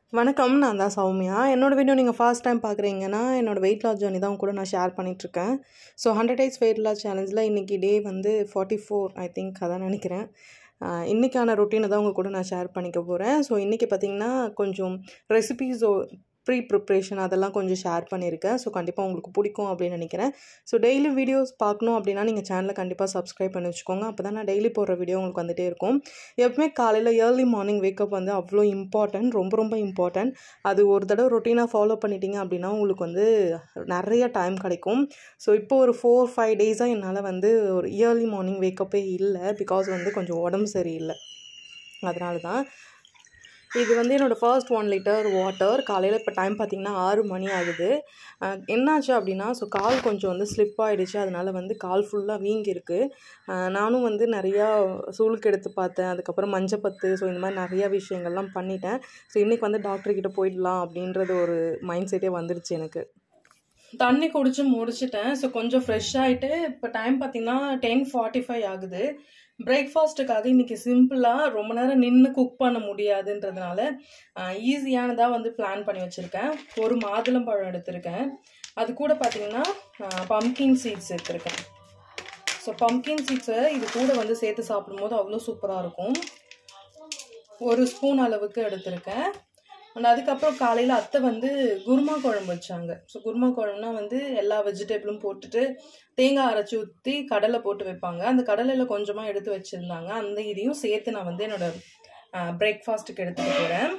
வணக்கம் நான் தான் சௌமியா என்னோட வீடியோ நீங்கள் ஃபர்ஸ்ட் டைம் பார்க்குறீங்கன்னா என்னோட வெயிட் லாஸ் ஜர்னி தான் உங்க கூட நான் ஷேர் பண்ணிகிட்ருக்கேன் so hundred days weight loss சேலஞ்சில் இன்றைக்கி டே வந்து ஃபார்ட்டி ஃபோர் ஐ திங்க் அதான் நினைக்கிறேன் ஆஹ் இன்னைக்கான ரொட்டீனை தான் உங்கள் கூட நான் ஷேர் பண்ணிக்க போகிறேன் ஸோ இன்றைக்கி பார்த்தீங்கன்னா கொஞ்சம் ரெசிபீஸோ ப்ரீ ப்ரிப்ரேஷன் அதெல்லாம் கொஞ்சம் ஷேர் பண்ணியிருக்கேன் ஸோ கண்டிப்பாக உங்களுக்கு பிடிக்கும் அப்படின்னு நினைக்கிறேன் ஸோ டெய்லி வீடியோஸ் பார்க்கணும் அப்படின்னா நீங்கள் சேனலை கண்டிப்பாக சப்ஸ்கிரைப் பண்ணி வச்சுக்கோங்க அப்போ தான் நான் டெய்லி போடுற வீடியோ உங்களுக்கு வந்துகிட்டே இருக்கும் எப்பவுமே காலையில் ஏர்லி மார்னிங் வேக்கப் வந்து அவ்வளோ இம்பார்ட்டன்ட் ரொம்ப ரொம்ப இம்பார்ட்டன்ட் அது ஒரு தடவை ரொட்டீனாக ஃபாலோ பண்ணிட்டீங்க அப்படின்னா உங்களுக்கு வந்து நிறைய டைம் கிடைக்கும் ஸோ இப்போ ஒரு ஃபோர் ஃபைவ் டேஸாக என்னால் வந்து ஒரு இயர்லி மார்னிங் வேக்கப்பே இல்லை பிகாஸ் வந்து கொஞ்சம் உடம்பு சரியில்லை அதனால தான் இது வந்து என்னோடய ஃபர்ஸ்ட் ஒன் லிட்டர் வாட்டர் காலையில் இப்போ டைம் பார்த்திங்கன்னா ஆறு மணி ஆகுது அஹ் என்னாச்சு அப்படின்னா ஸோ கால் கொஞ்சம் வந்து ஸ்லிப் ஆகிடுச்சு அதனால் வந்து கால் ஃபுல்லாக வீங்கியிருக்கு அஹ் நானும் வந்து நிறையா சூளுக்கு எடுத்து பார்த்தேன் அதுக்கப்புறம் மஞ்சப்பத்து ஸோ இந்த மாதிரி நிறையா விஷயங்கள்லாம் பண்ணிட்டேன் ஸோ இன்றைக்கி வந்து டாக்டர்கிட்ட போயிடலாம் அப்படின்றது ஒரு மைண்ட் செட்டே வந்துடுச்சு எனக்கு தண்ணி குடிச்சு முடிச்சிட்டேன் ஸோ கொஞ்சம் ஃப்ரெஷ் ஆகிட்டு இப்போ டைம் பார்த்தீங்கன்னா டென் ஃபார்ட்டி ஃபைவ் ஆகுது பிரேக்ஃபாஸ்ட்டுக்காக இன்னைக்கு சிம்பிளாக ரொம்ப நேரம் நின்று குக் பண்ண முடியாதுன்றதுனால ஈஸியானதாக வந்து பிளான் பண்ணி வச்சுருக்கேன் ஒரு மாதுளம்பழம் எடுத்திருக்கேன் அது கூட பார்த்தீங்கன்னா பம்கின் சீட்ஸ் எடுத்திருக்கேன் ஸோ பம்கின் சீட்ஸை இது கூட வந்து சேர்த்து சாப்பிடும்போது அவ்வளோ சூப்பராக இருக்கும் ஒரு ஸ்பூன் அளவுக்கு எடுத்திருக்கேன் அண்ட் அதுக்கப்புறம் காலையில் அத்தை வந்து குருமா குழம்பு வச்சாங்க ஸோ குருமா குழம்புனா வந்து எல்லா வெஜிடபிளும் போட்டுட்டு தேங்காய் அரைச்சி ஊற்றி கடலை போட்டு வைப்பாங்க அந்த கடலையில் கொஞ்சமாக எடுத்து வச்சுருந்தாங்க அந்த இதையும் சேர்த்து நான் வந்து என்னோட பிரேக்ஃபாஸ்ட்டுக்கு எடுத்துகிட்டு போகிறேன்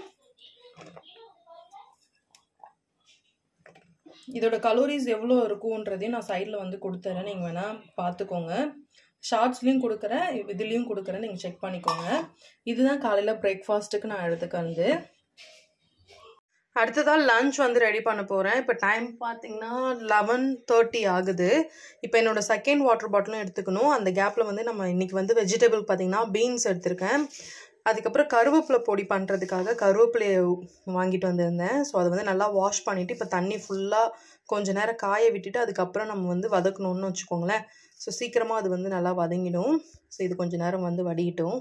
இதோட கலோரிஸ் எவ்வளோ இருக்குன்றதையும் நான் சைடில் வந்து கொடுத்துறேன் நீங்கள் வேணால் பார்த்துக்கோங்க ஷார்ட்ஸ்லேயும் கொடுக்குறேன் இதுலேயும் கொடுக்குறேன் நீங்கள் செக் பண்ணிக்கோங்க இதுதான் காலையில் பிரேக்ஃபாஸ்ட்டுக்கு நான் எடுத்துக்கிறது அடுத்ததாக லஞ்ச் வந்து ரெடி பண்ண போகிறேன் இப்போ டைம் பார்த்தீங்கன்னா லெவன் தேர்ட்டி ஆகுது இப்போ என்னோடய செகண்ட் வாட்டர் பாட்டிலும் எடுத்துக்கணும் அந்த கேப்பில் வந்து நம்ம இன்றைக்கி வந்து வெஜிடபிள் பார்த்தீங்கன்னா பீன்ஸ் எடுத்திருக்கேன் அதுக்கப்புறம் கருவேப்பிலை பொடி பண்ணுறதுக்காக கருவேப்பிலையை வாங்கிட்டு வந்திருந்தேன் ஸோ அதை வந்து நல்லா வாஷ் பண்ணிவிட்டு இப்போ தண்ணி ஃபுல்லாக கொஞ்ச நேரம் காய விட்டுட்டு அதுக்கப்புறம் நம்ம வந்து வதக்கணும்னு வச்சுக்கோங்களேன் ஸோ சீக்கிரமாக அது வந்து நல்லா வதங்கிடும் ஸோ இது கொஞ்ச நேரம் வந்து வடிகட்டும்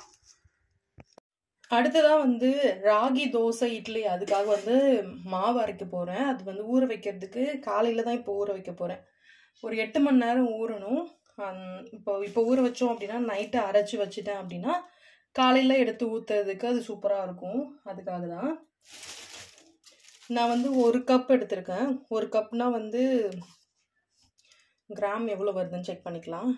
அடுத்ததாக வந்து ராகி தோசை இட்லி அதுக்காக வந்து மாவு அரைக்க போகிறேன் அது வந்து ஊற வைக்கிறதுக்கு காலையில் தான் இப்போ ஊற வைக்க போகிறேன் ஒரு எட்டு மணி நேரம் ஊறணும் இப்போ இப்போ ஊற வச்சோம் அப்படின்னா நைட்டு அரைச்சி வச்சுட்டேன் அப்படின்னா காலையில் எடுத்து ஊற்றுறதுக்கு அது சூப்பராக இருக்கும் அதுக்காக தான் நான் வந்து ஒரு கப் எடுத்திருக்கேன் ஒரு கப்னால் வந்து கிராம் எவ்வளோ வருதுன்னு செக் பண்ணிக்கலாம்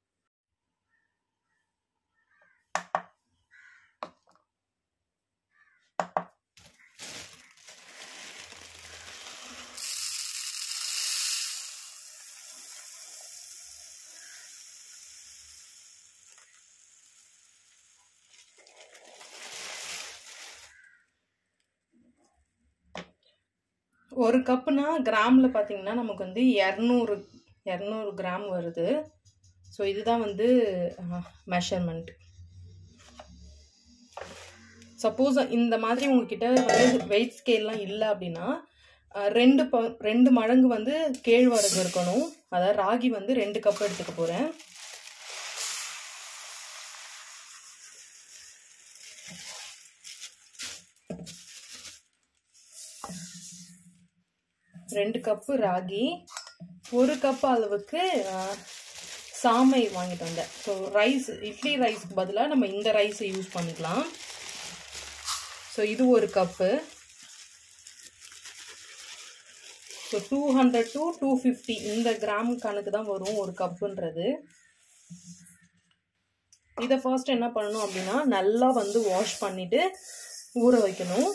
ஒரு கப்புனா கிராமில் பார்த்தீங்கன்னா நமக்கு வந்து இரநூறு இரநூறு கிராம் வருது ஸோ இதுதான் வந்து மெஷர்மெண்ட் சப்போஸ் இந்த மாதிரி உங்ககிட்ட வந்து வெயிட் ஸ்கேல்லாம் இல்லை அப்படின்னா ரெண்டு ப ரெண்டு மடங்கு வந்து கேழ்வரகு இருக்கணும் அதாவது ராகி வந்து ரெண்டு கப் எடுத்துக்க போகிறேன் ரெண்டு கப்பு ராகி ஒரு கப் அளவுக்கு சாமை வாங்கிட்டு வந்தேன் ஸோ ரைஸ் இட்லி ரைஸ்க்கு பதிலாக நம்ம இந்த ரைஸை யூஸ் பண்ணிக்கலாம் ஸோ இது ஒரு cup so two hundred to two fifty இந்த கிராம் கணக்கு தான் வரும் ஒரு கப்புன்றது இதை ஃபர்ஸ்ட் என்ன பண்ணணும் அப்படின்னா நல்லா வந்து வாஷ் பண்ணிவிட்டு ஊற வைக்கணும்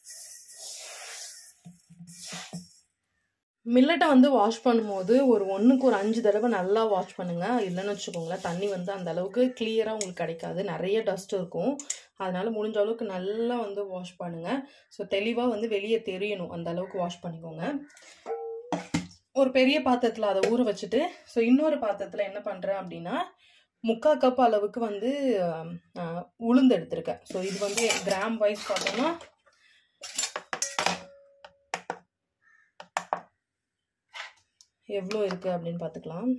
மில்லட்டை வந்து வாஷ் பண்ணும்போது ஒரு ஒன்றுக்கு ஒரு அஞ்சு தடவை நல்லா வாஷ் பண்ணுங்கள் இல்லைன்னு வச்சுக்கோங்களேன் தண்ணி வந்து அந்த அளவுக்கு கிளியராக உங்களுக்கு கிடைக்காது நிறைய டஸ்ட் இருக்கும் அதனால் முடிஞ்ச அளவுக்கு நல்லா வந்து வாஷ் பண்ணுங்கள் ஸோ தெளிவாக வந்து வெளியே தெரியணும் அந்த அளவுக்கு வாஷ் பண்ணிக்கோங்க ஒரு பெரிய பாத்திரத்தில் அதை ஊற வச்சுட்டு ஸோ இன்னொரு பாத்திரத்தில் என்ன பண்ணுறேன் அப்படின்னா முக்கால் கப் அளவுக்கு வந்து உளுந்து எடுத்திருக்கேன் ஸோ இது வந்து கிராம் வைஸ் பார்த்தோம்னா எவ்வளோ இருக்குது அப்படின்னு பார்த்துக்கலாம்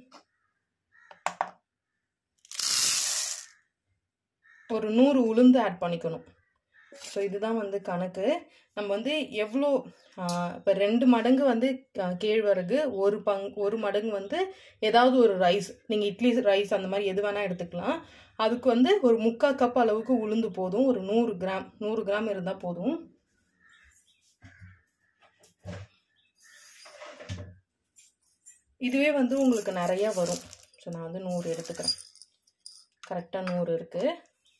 ஒரு நூறு உளுந்து ஆட் பண்ணிக்கணும் ஸோ ஸோ இதுதான் வந்து கணக்கு நம்ம வந்து எவ்வளோ இப்போ ரெண்டு மடங்கு வந்து ஆஹ், கேழ்வரகு ஒரு பங் ஒரு மடங்கு வந்து ஏதாவது ஒரு ரைஸ் நீங்கள் இட்லி ரைஸ் அந்த மாதிரி எது வேணால் எடுத்துக்கலாம் அதுக்கு வந்து ஒரு முக்கால் கப் அளவுக்கு உளுந்து போதும் ஒரு நூறு கிராம் நூறு கிராம் இருந்தால் போதும் இதுவே வந்து உங்களுக்கு நிறையா வரும் ஸோ நான் வந்து நூறு எடுத்துக்கிறேன் கரெக்டாக நூறு இருக்குது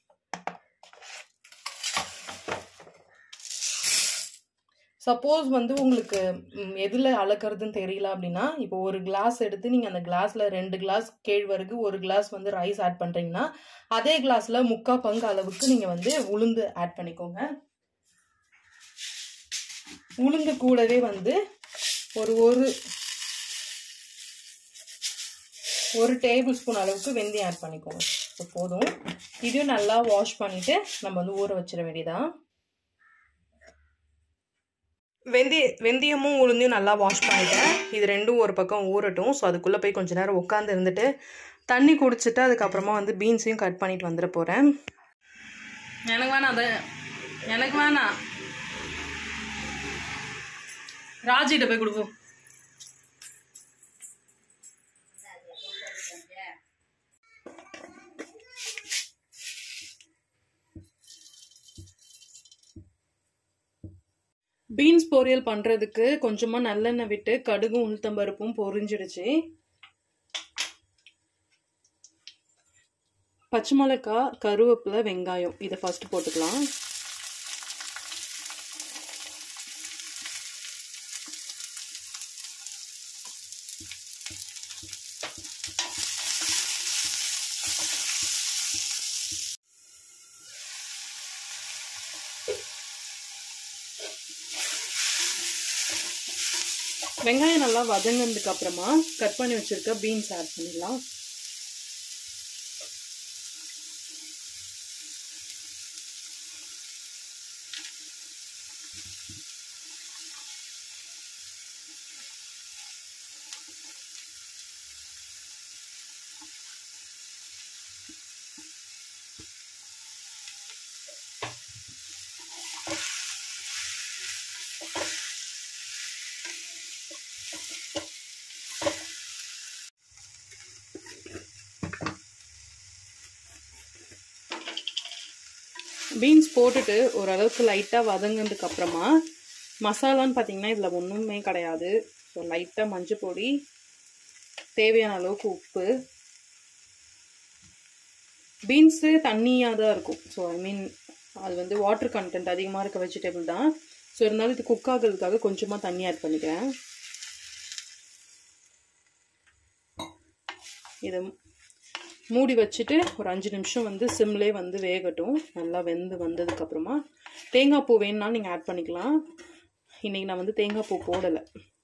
சப்போஸ் வந்து உங்களுக்கு எதில் அளக்கிறதுன்னு தெரியல அப்படின்னா இப்போ ஒரு கிளாஸ் எடுத்து நீங்கள் அந்த கிளாஸில் ரெண்டு கிளாஸ் கேழ்வரகு ஒரு கிளாஸ் வந்து ரைஸ் ஆட் பண்ணுறீங்கன்னா அதே கிளாஸில் முக்கால் பங்கு அளவுக்கு நீங்கள் வந்து உளுந்து ஆட் பண்ணிக்கோங்க உளுந்து கூடவே வந்து ஒரு ஒரு ஒரு டேபிள் ஸ்பூன் அளவுக்கு வெந்தயம் ஆட் பண்ணிக்கோங்க ஸோ போதும் இதையும் நல்லா வாஷ் பண்ணிவிட்டு நம்ம வந்து ஊற வச்சிட வேண்டியதான் வெந்தய வெந்தயமும் உளுந்தையும் நல்லா வாஷ் பண்ணிட்டேன் இது ரெண்டும் ஒரு பக்கம் ஊறட்டும் ஸோ அதுக்குள்ளே போய் கொஞ்ச நேரம் உட்காந்து இருந்துட்டு தண்ணி குடிச்சிட்டு அதுக்கப்புறமா வந்து பீன்ஸையும் கட் பண்ணிட்டு வந்துட போகிறேன் எனக்கு வேணாம் அது எனக்கு வேணாம் ராஜிகிட்ட போய் கொடுப்போம் பீன்ஸ் பொரியல் பண்ணுறதுக்கு கொஞ்சமாக நல்லெண்ணெய் விட்டு கடுகும் உளுத்தம்பருப்பும் பொரிஞ்சிடுச்சு பச்சை மிளகாய் கருவேப்பிலை வெங்காயம் இதை ஃபர்ஸ்ட் போட்டுக்கலாம் வெங்காயம் நல்லா வதங்கினதுக்கு அப்புறமா கட் பண்ணி வச்சிருக்க பீன்ஸ் ஆட் பண்ணிடலாம் பீன்ஸ் போட்டுட்டு ஓரளவுக்கு லைட்டாக வதங்கினதுக்கு அப்புறமா மசாலான்னு பார்த்தீங்கன்னா இதில் ஒன்றுமே கிடையாது ஸோ லைட்டாக மஞ்சள் பொடி தேவையான அளவுக்கு உப்பு பீன்ஸு தண்ணியாக தான் இருக்கும் ஸோ ஐ மீன் அது வந்து வாட்டர் கண்டென்ட் அதிகமாக இருக்க வெஜிடபிள் தான் ஸோ இருந்தாலும் இது குக் ஆகிறதுக்காக கொஞ்சமாக தண்ணி ஆட் பண்ணிக்கிறேன் இதை மூடி வச்சுட்டு ஒரு அஞ்சு நிமிஷம் வந்து சிம்லே வந்து வேகட்டும் நல்லா வெந்து வந்ததுக்கப்புறமா தேங்காய் பூ வேணும்னா நீங்கள் ஆட் பண்ணிக்கலாம் இன்றைக்கி நான் வந்து தேங்காய் பூ போடலை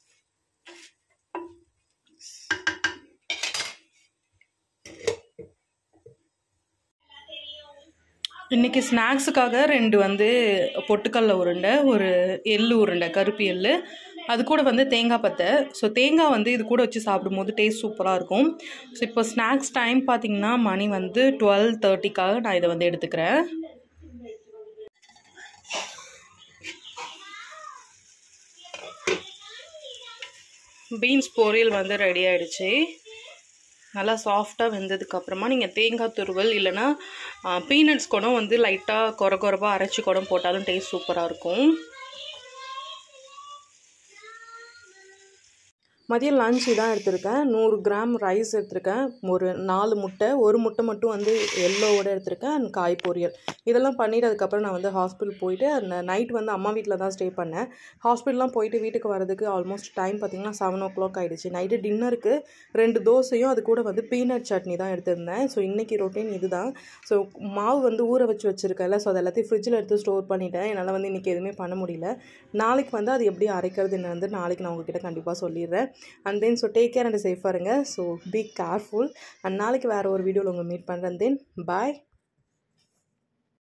இன்றைக்கி ஸ்நாக்ஸுக்காக ரெண்டு வந்து பொட்டுக்கடல உருண்டை ஒரு எள்ளு உருண்டை கருப்பு எள்ளு அது கூட வந்து தேங்காய் பத்தை ஸோ தேங்காய் வந்து இது கூட வச்சு சாப்பிடும்போது டேஸ்ட் சூப்பராக இருக்கும் ஸோ இப்போ ஸ்நாக்ஸ் டைம் பார்த்தீங்கன்னா மணி வந்து டுவெல் தேர்ட்டிக்காக நான் இதை வந்து எடுத்துக்கிறேன் பீன்ஸ் பொரியல் வந்து ரெடி ஆயிடுச்சு நல்லா சாஃப்டாக வெந்ததுக்கப்புறமா நீங்கள் தேங்காய் துருவல் இல்லைன்னா பீனட்ஸ் கூட வந்து லைட்டாக குறை குறைப்பாக அரைச்சி கூட போட்டாலும் டேஸ்ட் சூப்பராக இருக்கும் மதியம் லஞ்ச் தான் எடுத்திருக்கேன் நூறு கிராம் ரைஸ் எடுத்திருக்கேன் ஒரு நாலு முட்டை ஒரு முட்டை மட்டும் வந்து எல்லோவோட எடுத்திருக்கேன் அண்ட் காய் பொரியல் இதெல்லாம் பண்ணிட்டு அதுக்கப்புறம் நான் வந்து ஹாஸ்பிட்டல் போயிட்டு அந்த நைட் வந்து அம்மா வீட்டில் தான் ஸ்டே பண்ணேன் ஹாஸ்பிட்டல்லாம் போயிட்டு வீட்டுக்கு வரதுக்கு ஆல்மோஸ்ட் டைம் பார்த்திங்கன்னா செவன் ஓ கிளாக் ஆகிடுச்சு நைட்டு டின்னருக்கு ரெண்டு தோசையும் அது கூட வந்து பீனட் சட்னி தான் எடுத்திருந்தேன் ஸோ இன்றைக்கி ரொட்டீன் இதுதான் ஸோ மாவு வந்து ஊற வச்சு வச்சுருக்கேன்ல ஸோ அது எல்லாத்தையும் ஃப்ரிட்ஜில் எடுத்து ஸ்டோர் பண்ணிட்டேன் என்னால் வந்து இன்றைக்கி எதுவுமே பண்ண முடியல நாளைக்கு வந்து அது எப்படி அரைக்கிறது என்ன வந்து நாளைக்கு நான் உங்ககிட்ட கண்டிப்பாக சொல்லிடுறேன் and then so take care and சேஃபாக இருங்க ஸோ பி கேர்ஃபுல் அண்ட் நாளைக்கு வேறு ஒரு வீடியோவில் உங்களை மீட் பண்ணுறேன் தென் பாய்